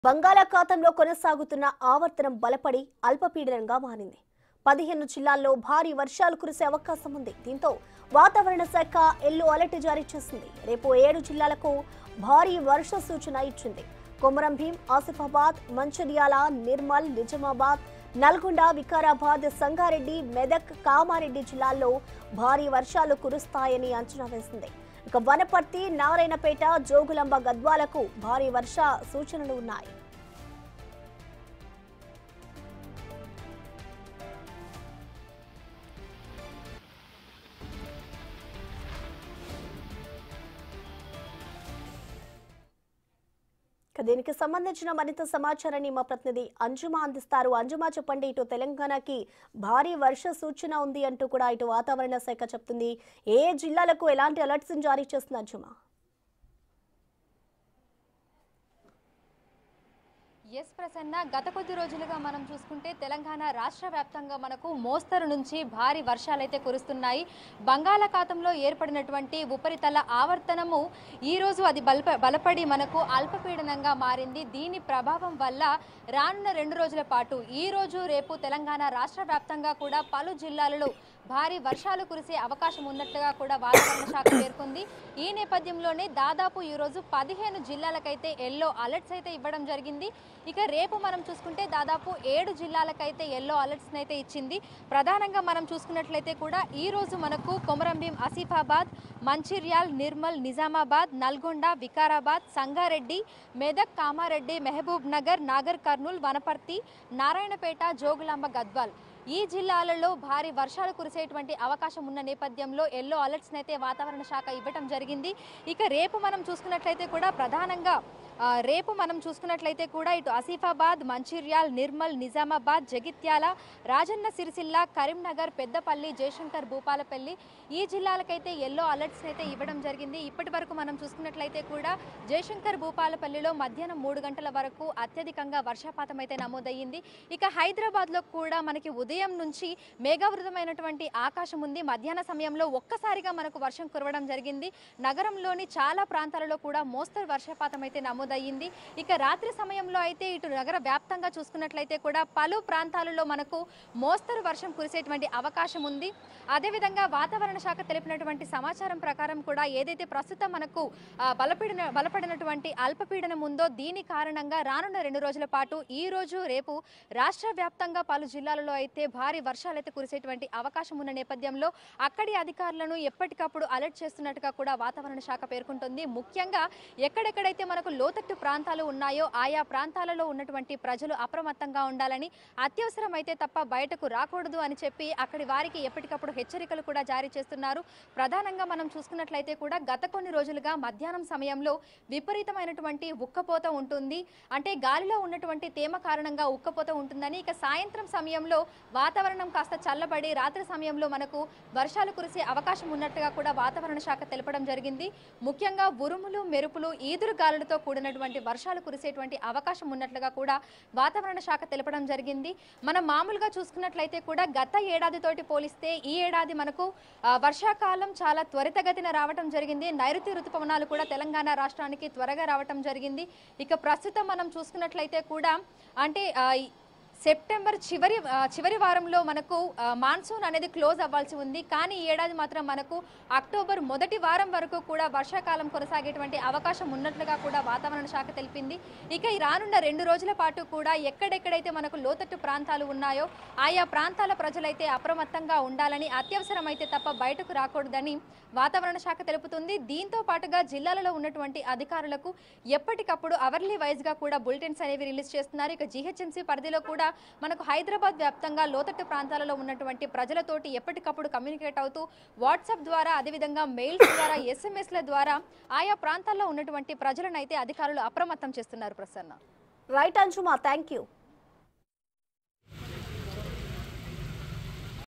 బంగాళాఖాతంలో కొనసాగుతున్న ఆవర్తనం బలపడి అల్పపీడనంగా మారింది పదిహేను జిల్లాల్లో భారీ వర్షాలు కురిసే అవకాశం ఉంది దీంతో వాతావరణ శాఖ ఎల్లో అలర్ట్ జారీ చేసింది రేపు ఏడు జిల్లాలకు భారీ వర్ష సూచన ఇచ్చింది కొమరం భీం ఆసిఫాబాద్ మంచిర్యాల నిర్మల్ నిజామాబాద్ నల్గొండ వికారాబాద్ సంగారెడ్డి మెదక్ కామారెడ్డి జిల్లాల్లో భారీ వర్షాలు కురుస్తాయని అంచనా వేసింది ఇక వనపర్తి నారాయణపేట జోగులాంబ గద్వాలకు భారీ వర్ష సూచనలు ఉన్నాయి ఇక దీనికి సంబంధించిన మరింత సమాచారాన్ని మా ప్రతినిధి అంజుమా అందిస్తారు అంజుమా చెప్పండి ఇటు తెలంగాణకి భారీ వర్ష సూచన ఉంది అంటూ కూడా ఇటు వాతావరణ శాఖ చెప్తుంది ఏ జిల్లాలకు ఎలాంటి అలర్ట్స్ జారీ చేస్తుంది అంజుమా ఎస్ ప్రసన్న గత కొద్ది రోజులుగా మనం చూసుకుంటే తెలంగాణ రాష్ట్ర వ్యాప్తంగా మనకు మోస్తరు నుంచి భారీ వర్షాలైతే కురుస్తున్నాయి బంగాళాఖాతంలో ఏర్పడినటువంటి ఉపరితల ఆవర్తనము ఈ రోజు అది బలప బలపడి మనకు అల్పపీడనంగా మారింది దీని ప్రభావం వల్ల రానున్న రెండు రోజుల పాటు ఈ రోజు రేపు తెలంగాణ రాష్ట్ర వ్యాప్తంగా కూడా పలు జిల్లాలలో భారీ వర్షాలు కురిసే అవకాశం ఉన్నట్లుగా కూడా వాతావరణ శాఖ పేర్కొంది ఈ నేపథ్యంలోనే దాదాపు ఈ రోజు పదిహేను జిల్లాలకైతే ఎల్లో అలర్ట్స్ అయితే ఇవ్వడం జరిగింది ఇక రేపు మనం చూసుకుంటే దాదాపు ఏడు జిల్లాలకైతే ఎల్లో అలర్ట్స్ అయితే ఇచ్చింది ప్రధానంగా మనం చూసుకున్నట్లయితే కూడా ఈ రోజు మనకు కొమరంభీం ఆసిఫాబాద్ మంచిర్యాల్ నిర్మల్ నిజామాబాద్ నల్గొండ వికారాబాద్ సంగారెడ్డి మెదక్ కామారెడ్డి మహబూబ్ నగర్ నాగర్ కర్నూల్ వనపర్తి నారాయణపేట జోగులాంబ గద్వాల్ ఈ జిల్లాలలో భారీ వర్షాలు కురిసేటువంటి అవకాశం ఉన్న నేపథ్యంలో ఎల్లో అలర్ట్స్ అయితే వాతావరణ శాఖ ఇవ్వటం జరిగింది ఇక రేపు మనం చూసుకున్నట్లయితే కూడా ప్రధానంగా ఆ, రేపు మనం చూసుకున్నట్లయితే కూడా ఇటు ఆసిఫాబాద్ మంచిర్యాల్ నిర్మల్ నిజామాబాద్ జగిత్యాల రాజన్న సిరిసిల్ల కరీంనగర్ పెద్దపల్లి జయశంకర్ భూపాలపల్లి ఈ జిల్లాలకైతే ఎల్లో అలర్ట్స్ అయితే ఇవ్వడం జరిగింది ఇప్పటి వరకు మనం చూసుకున్నట్లయితే కూడా జయశంకర్ భూపాలపల్లిలో మధ్యాహ్నం మూడు గంటల వరకు అత్యధికంగా వర్షపాతం అయితే నమోదయ్యింది ఇక హైదరాబాద్లో కూడా మనకి ఉదయం నుంచి మేఘావృతమైనటువంటి ఆకాశం ఉంది మధ్యాహ్న సమయంలో ఒక్కసారిగా మనకు వర్షం కురవడం జరిగింది నగరంలోని చాలా ప్రాంతాలలో కూడా మోస్తరు వర్షపాతం అయితే నమోదయ్యింది ఇక రాత్రి సమయంలో అయితే ఇటు నగర వ్యాప్తంగా చూసుకున్నట్లయితే కూడా పలు ప్రాంతాలలో మనకు మోస్తరు వర్షం కురిసేటువంటి అవకాశం ఉంది అదేవిధంగా వాతావరణ శాఖ తెలిపినటువంటి సమాచారం ప్రకారం కూడా ఏదైతే ప్రస్తుతం మనకు ఆ, బలపడిన బలపడినటువంటి అల్పపీడనం ఉందో దీని కారణంగా రానున్న రెండు రోజుల పాటు ఈ రోజు రేపు రాష్ట్ర వ్యాప్తంగా పలు జిల్లాలలో అయితే భారీ వర్షాలు అయితే కురిసేటువంటి అవకాశం ఉన్న నేపథ్యంలో అక్కడి అధికారులను ఎప్పటికప్పుడు అలర్ట్ చేస్తున్నట్టుగా కూడా వాతావరణ శాఖ పేర్కొంటుంది ముఖ్యంగా ఎక్కడెక్కడైతే మనకు లోతట్టు ప్రాంతాలు ఉన్నాయో ఆయా ప్రాంతాలలో ఉన్నటువంటి ప్రజలు అప్రమత్తంగా ఉండాలని అత్యవసరం అయితే తప్ప బయటకు రాకూడదు అని చెప్పి అక్కడి వారికి ఎప్పటికప్పుడు హెచ్చరికలు కూడా జారీ చేస్తున్నారు ప్రధానంగా మనం చూసుకున్నట్లయితే కూడా గత కొన్ని రోజులుగా మధ్యాహ్నం సమయంలో విపరీతమైనటువంటి ఉక్కపోత ఉంటుంది అంటే గాలిలో ఉన్నటువంటి తేమ కారణంగా ఉక్కపోత ఉంటుందని ఇక సాయంత్రం సమయంలో వాతావరణం కాస్త చల్లబడి రాత్రి సమయంలో మనకు వర్షాలు కురిసే అవకాశం ఉన్నట్టుగా కూడా వాతావరణ శాఖ తెలపడం జరిగింది ముఖ్యంగా ఉరుములు మెరుపులు ఈదురు గాలులతో కూడినటువంటి వర్షాలు కురిసేటువంటి అవకాశం ఉన్నట్లుగా కూడా వాతావరణ శాఖ తెలపడం జరిగింది మనం మామూలుగా చూసుకున్నట్లయితే కూడా గత ఏడాదితోటి పోలిస్తే ఈ ఏడాది మనకు ఆ, వర్షాకాలం చాలా త్వరితగతిన రావటం జరిగింది నైరుతి ఋతుపవనాలు కూడా తెలంగాణ రాష్ట్రానికి త్వరగా రావటం జరిగింది ఇక ప్రస్తుతం మనం చూసుకున్నట్లయితే కూడా అంటే ఆ, ఈ సెప్టెంబర్ చివరి ఆ, చివరి వారంలో మనకు ఆ, మాన్సూన్ అనేది క్లోజ్ అవ్వాల్సి ఉంది కానీ ఈ ఏడాది మాత్రం మనకు అక్టోబర్ మొదటి వారం వరకు కూడా వర్షాకాలం కొనసాగేటువంటి అవకాశం ఉన్నట్లుగా కూడా వాతావరణ శాఖ తెలిపింది ఇక ఈ రానున్న రెండు రోజుల పాటు కూడా ఎక్కడెక్కడైతే మనకు లోతట్టు ప్రాంతాలు ఉన్నాయో ఆయా ప్రాంతాల ప్రజలైతే అప్రమత్తంగా ఉండాలని అత్యవసరమైతే తప్ప బయటకు రాకూడదని వాతావరణ శాఖ తెలుపుతుంది దీంతో పాటుగా జిల్లాలలో ఉన్నటువంటి అధికారులకు ఎప్పటికప్పుడు అవర్లీ వైజ్ గా కూడా బులెటిన్స్ అనేవి రిలీజ్ చేస్తున్నారు ఇక జీహెచ్ఎంసీ పరిధిలో కూడా మనకు హైదరాబాద్ వ్యాప్తంగా లోతట్టు ప్రాంతాలలో ఉన్నటువంటి ప్రజలతోటి ఎప్పటికప్పుడు కమ్యూనికేట్ అవుతూ వాట్సాప్ ద్వారా అదేవిధంగా మెయిల్స్ ద్వారా ఎస్ఎంఎస్ల ద్వారా ఆయా ప్రాంతాల్లో ఉన్నటువంటి ప్రజలను అయితే అధికారులు అప్రమత్తం చేస్తున్నారు Prasanna right Anjuma thank you